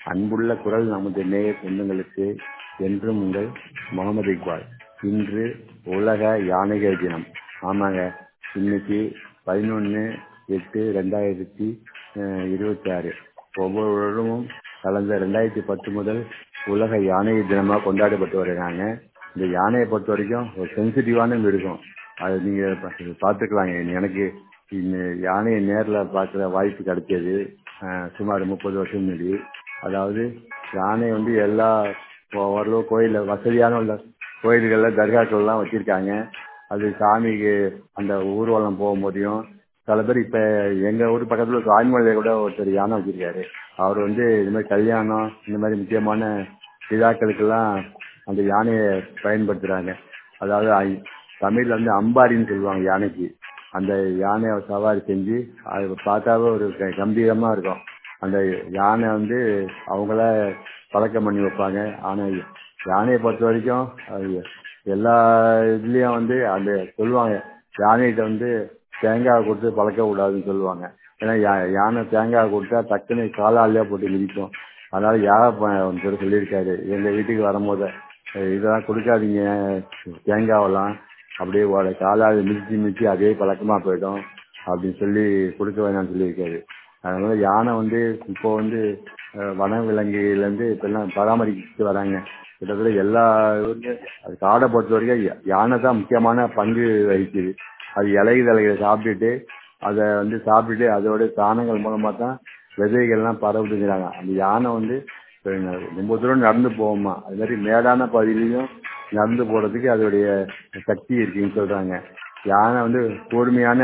அன்புள்ள குரல் நமது நேய சொந்தங்களுக்கு என்றும் உங்கள் முகமது இக்பால் இன்று உலக யானைகள் தினம் ஆமாங்க இன்னைக்கு பதினொன்று எட்டு ரெண்டாயிரத்தி இருபத்தி ஆறு ஒவ்வொரு வருடமும் கலந்த ரெண்டாயிரத்தி பத்து முதல் உலக யானை தினமாக கொண்டாடப்பட்டு வருகிறாங்க இந்த யானையை பொறுத்த வரைக்கும் ஒரு சென்சிட்டிவான மிருகம் அது நீங்கள் பார்த்துக்கலாங்க எனக்கு இந்த யானையை நேரில் பார்க்குற வாய்ப்பு கிடைச்சது சுமார் முப்பது வருஷம் முன்னாடி அதாவது யானை வந்து எல்லா ஓரளவு கோயிலில் வசதியான உள்ள கோயில்களில் தர்காக்கள்லாம் வச்சுருக்காங்க அது சாமிக்கு அந்த ஊர்வலம் போக முடியும் சில பேர் இப்போ எங்கள் ஊர் பக்கத்தில் சுவாமிமலையில் கூட ஒருத்தர் யானை வச்சுருக்காரு அவர் வந்து இது மாதிரி கல்யாணம் இந்த மாதிரி முக்கியமான விழாக்களுக்கெல்லாம் அந்த யானையை பயன்படுத்துகிறாங்க அதாவது தமிழில் வந்து அம்பாரின்னு சொல்லுவாங்க யானைக்கு அந்த யானையை சவாரி செஞ்சு அது பார்த்தாவே ஒரு கம்பீரமாக இருக்கும் அந்த யானை வந்து அவங்கள பழக்கம் பண்ணி வைப்பாங்க ஆனால் யானையை பொறுத்த வரைக்கும் அது எல்லா இதுலேயும் வந்து அந்த சொல்லுவாங்க யானைகிட்ட வந்து தேங்காய் கொடுத்து பழக்க கூடாதுன்னு சொல்லுவாங்க ஏன்னா யானை தேங்காய் கொடுத்தா டக்குன்னு காலாலேயே போட்டு மிதிக்கும் அதனால யாரை ஒருத்தர் சொல்லியிருக்காரு எங்கள் வீட்டுக்கு வரும்போது இதெல்லாம் கொடுக்காதீங்க தேங்காவெல்லாம் அப்படியே ஒரு காலால் மிதிச்சு மிதிச்சு அதே பழக்கமாக போயிடும் அப்படின்னு சொல்லி கொடுக்க வேணாம்னு சொல்லியிருக்காரு அதனால யானை வந்து இப்போ வந்து வனவிலங்குலேருந்து இப்பெல்லாம் பராமரிச்சுட்டு வராங்க கிட்டத்தட்ட எல்லா ஊர்லேயும் அது காடை பொறுத்த வரைக்கும் யானை தான் முக்கியமான பங்கு வகிக்குது அது இலைகு தலைகளை சாப்பிட்டுட்டு அதை வந்து சாப்பிட்டுட்டு அதோட சாணங்கள் மூலமாக தான் விதைகள்லாம் பரவுதுங்கிறாங்க அந்த யானை வந்து ரொம்ப தூரம் நடந்து போகுமா அது மாதிரி மேடான பகுதியிலையும் நடந்து போகிறதுக்கு அதோடைய சக்தி இருக்குன்னு சொல்கிறாங்க யானை வந்து கூர்மையான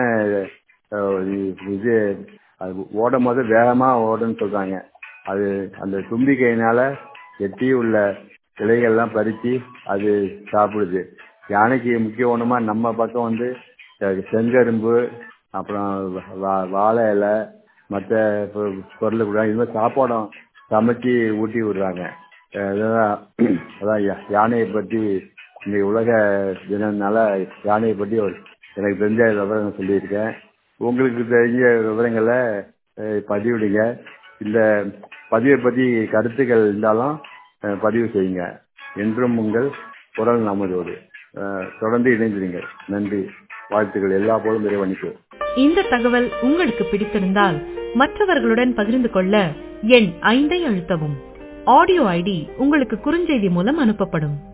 இது அது ஓடும் போது வேகமாக ஓடுன்னு சொல்கிறாங்க அது அந்த தும்பிக்கையினால எட்டி உள்ள இலைகள்லாம் பறித்து அது சாப்பிடுது யானைக்கு முக்கிய உணமாக நம்ம பக்கம் வந்து செங்கரும்பு அப்புறம் வாழை இலை மற்ற பொருள் கூட இது மாதிரி சாப்பாடும் சமைச்சு ஊட்டி விடுறாங்க அதான் அதான் யானையை பற்றி இந்த உலக தினம்னால யானையை பற்றி ஒரு எனக்கு தெரிஞ்ச விவரம் சொல்லியிருக்கேன் உங்களுக்கு தெரிஞ்ச விவரங்களை பதிவிடுங்க இந்த பதிவை பற்றி கருத்துக்கள் இருந்தாலும் பதிவு செய்யுங்க என்றும் உங்கள் குரல் நமதோடு தொடர்ந்து இணைந்திருங்க நன்றி வாழ்த்துக்கள் எல்லா போலும் இறைவனுக்கு இந்த தகவல் உங்களுக்கு பிடித்திருந்தால் மற்றவர்களுடன் பகிர்ந்து கொள்ள எண் ஐந்தை அழுத்தவும் ஆடியோ ஐடி உங்களுக்கு குறுஞ்செய்தி மூலம் அனுப்பப்படும்